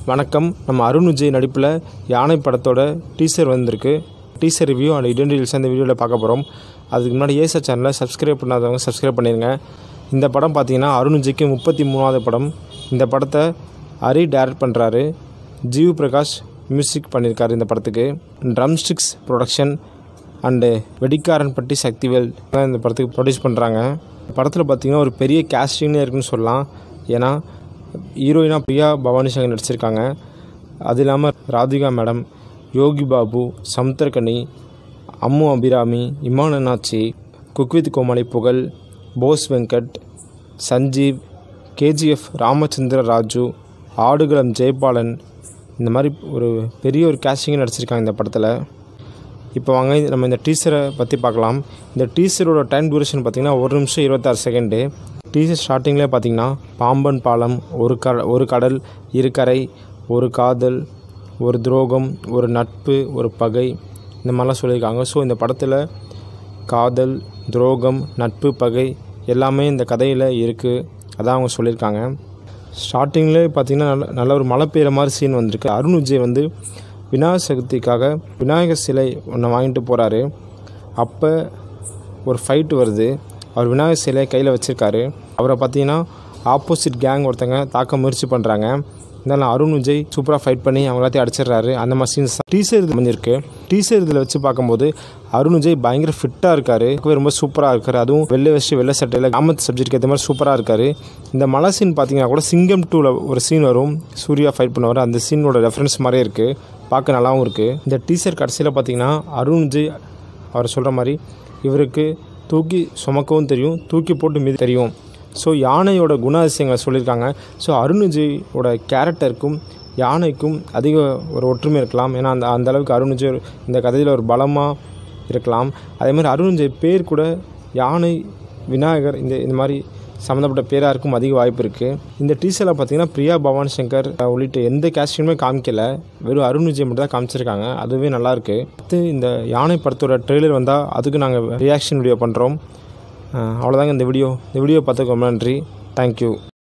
வணக்கம் நம்ம அருண் விஜய் நடிப்பில் யானை படத்தோட டீசர் வந்திருக்கு டீசர் ரிவ்யூ அண்ட் இடென்டில்ஸ் அந்த வீடியோவில் பார்க்க போகிறோம் அதுக்கு முன்னாடி ஏசா சேனலை சப்ஸ்கிரைப் பண்ணாதவங்க சப்ஸ்கிரைப் பண்ணிடுங்க இந்த படம் பார்த்தீங்கன்னா அருண் விஜய்க்கு முப்பத்தி மூணாவது படம் இந்த படத்தை ஹரி டைரக்ட் பண்ணுறாரு ஜீவ் பிரகாஷ் மியூசிக் பண்ணியிருக்காரு இந்த படத்துக்கு drum sticks production and Vedikkaranpatti Sakthivel தான் இந்த படத்துக்கு ப்ரொடியூஸ் பண்ணுறாங்க படத்தில் பார்த்தீங்கன்னா ஒரு பெரிய கேஸ்டிங்னே இருக்குன்னு சொல்லலாம் ஏன்னா ஹீரோயினாக பிரியா பவானி சங்கர் நடிச்சிருக்காங்க அது இல்லாமல் Radhika madam Yogi Babu Samuthirakani Ammu Abhirami Imman Annachi cook with Komali Pugazh Bose Venkat Sanjeev KGF Ramachandra Raju Aadukalam Jayabalan இந்த மாதிரி ஒரு பெரிய ஒரு கேஸ்டிங்காக நடிச்சிருக்காங்க இந்த படத்தில் இப்போ வாங்க இது நம்ம இந்த டீசரை பற்றி பார்க்கலாம் இந்த டீசரோட டைம் டியூரேஷன் பார்த்திங்கன்னா ஒரு நிமிஷம் இருபத்தாறு செகண்டு டீசர் ஸ்டார்டிங்லேயே பார்த்தீங்கன்னா பாம்பன் பாலம் ஒரு க ஒரு கடல் இரு கரை ஒரு காதல் ஒரு துரோகம் ஒரு நட்பு ஒரு பகை இந்த மாதிரிலாம் சொல்லியிருக்காங்க ஸோ இந்த படத்தில் காதல் துரோகம் நட்பு பகை எல்லாமே இந்த கதையில் இருக்குது அதான் அவங்க சொல்லியிருக்காங்க ஸ்டார்டிங்லேயே பார்த்தீங்கன்னா நல்ல நல்ல ஒரு மழை பெய்கிற மாதிரி சீன் வந்திருக்கு அருண் விஜய் வந்து விநாயகர் சதுர்த்திக்காக விநாயகர் சிலை ஒன்று வாங்கிட்டு போகிறாரு அப்போ ஒரு ஃபைட் வருது அவர் விநாயகர் சிலையை கையில் வச்சுருக்காரு அவரை பார்த்தீங்கன்னா ஆப்போசிட் கேங் ஒருத்தங்க தாக்க முயற்சி பண்ணுறாங்க இருந்தாலும் அருண் விஜய் சூப்பராக ஃபைட் பண்ணி அவங்க எல்லாத்தையும் அடிச்சிடுறாரு அந்த மாதிரி சீன்ஸ் டீசர் இது பண்ணியிருக்கு டீசர் இதில் வச்சு பார்க்கும்போது அருண் விஜய் பயங்கர ஃபிட்டாக இருக்கார் ரொம்ப சூப்பராக இருக்கார் அதுவும் வெள்ளை வச்சு வெள்ளை சட்டையில் கிராமத்து சப்ஜெக்ட்க்கு ஏற்ற மாதிரி சூப்பராக இருக்கார் இந்த மலை சீன் பார்த்தீங்கன்னா கூட சிங்கம் டூவில் ஒரு சீன் வரும் சூர்யா ஃபைட் பண்ணுவார் அந்த சீனோட ரெஃபரன்ஸ் மாதிரியே இருக்குது பார்க்க நல்லாவும் இருக்குது இந்த டீசர் கடைசியில் பார்த்தீங்கன்னா அருண் விஜய் அவர் சொல்கிற மாதிரி இவருக்கு தூக்கி சுமக்கவும் தெரியும் தூக்கி போட்டு மீது தெரியும் ஸோ யானையோட குணாதிசயங்களை சொல்லியிருக்காங்க ஸோ அருண் விஜயோட கேரக்டருக்கும் யானைக்கும் அதிக ஒரு ஒற்றுமை இருக்கலாம் ஏன்னா அந்த அந்த அளவுக்கு அருண் விஜய் ஒரு- இந்த கதையில் ஒரு பலமாக இருக்கலாம் அதே மாதிரி அருண் விஜய் பேர் கூட யானை விநாயகர் இந்த இந்த மாதிரி சம்மந்தப்பட்ட பேராக இருக்கும் அதிக வாய்ப்பு இருக்குது இந்த டீசரில் பார்த்தீங்கன்னா பிரியா பவானி சங்கர் அஹ், உள்ளிட்ட எந்த கேஸ்டிங்குமே காமிக்கல வெறும் அருண் விஜய் மட்டும் தான் காமிச்சிருக்காங்க அதுவே நல்லாயிருக்கு அடுத்து இந்த யானை படத்தோட ட்ரெய்லர் வந்தால் அதுக்கு நாங்கள் ரியாக்ஷன் வீடியோ பண்ணுறோம் அவ்வளோதாங்க இந்த வீடியோ இந்த வீடியோ பார்த்துக்கு ரொம்ப நன்றி தேங்க்யூ